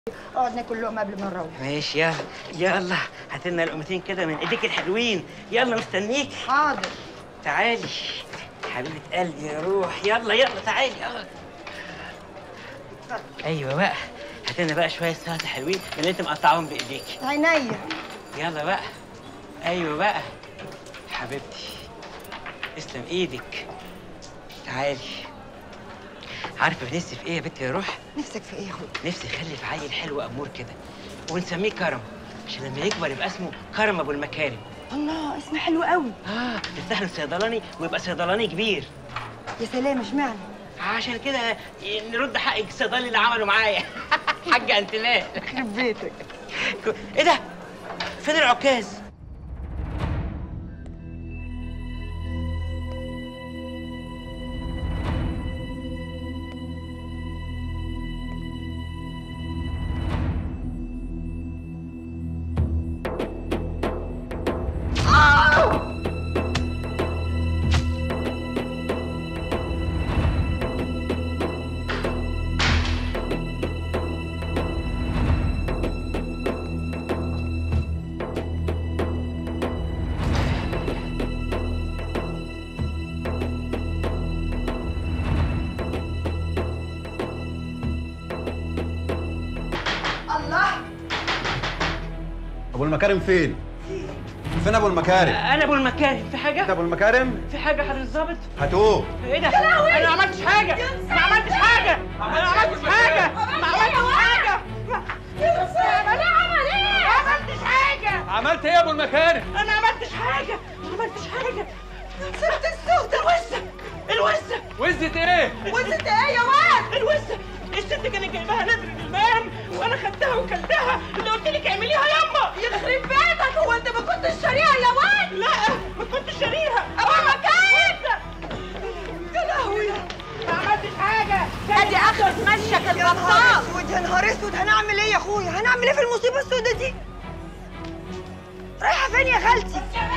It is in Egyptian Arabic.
اقعد ناكل لقمه قبل ما نروح ماشي يلا يلا هات لنا لقمتين كده من ايديك الحلوين يلا مستنيك حاضر تعالي حبيبة قلبي يا روح يلا يلا تعالي يلا ايوه بقى هات لنا بقى شويه سلطه حلوين من اللي انت مقطعهم بايديك عينيا يلا بقى ايوه بقى حبيبتي تسلم ايدك تعالي عارفه نفسي في ايه يا بنتي يا روح نفسك في ايه يا اخويا نفسي اخلف عيل حلو امور كده ونسميه كرم عشان لما يكبر يبقى اسمه كرم ابو المكارم الله اسم حلو قوي اه تفتح له صيدلاني ويبقى صيدلاني كبير يا سلام اشمعنى عشان كده نرد حق الصيدلي اللي عمله معايا حاج انتلال يخرب بيتك ايه ده فين العكاز الله ابو المكارم فين؟ فين ابو المكارم؟ انا ابو المكارم في انت حاجه ابو المكارم؟ في حاجه حضرتك الظابط هاتوه ايه ده انا ما عملتش حاجه ما عملتش حاجه انا ما عملتش حاجه ما عملتش حاجه انا عمل ايه ما عملتش حاجه عملت ايه يا ابو المكارم؟ انا ما عملتش حاجه ما عملتش حاجه صرت السودة الوسة الوسة وزت ايه؟ وزة ايه يا واد الوسة الست كانت جايباها نادر المام وانا خدتها وكلتها اللي قلت لك اعمليها ياما يخرب بيتك هو انت ما كنتش شاريها يا واد لا ما كنتش شاريها ابو مكان يا لهوي ما عملتش حاجه ادي اخر مشك البطال اسود يا نهار اسود هنعمل ايه يا اخويا هنعمل ايه في المصيبه السوداء دي رايحه فين يا خالتي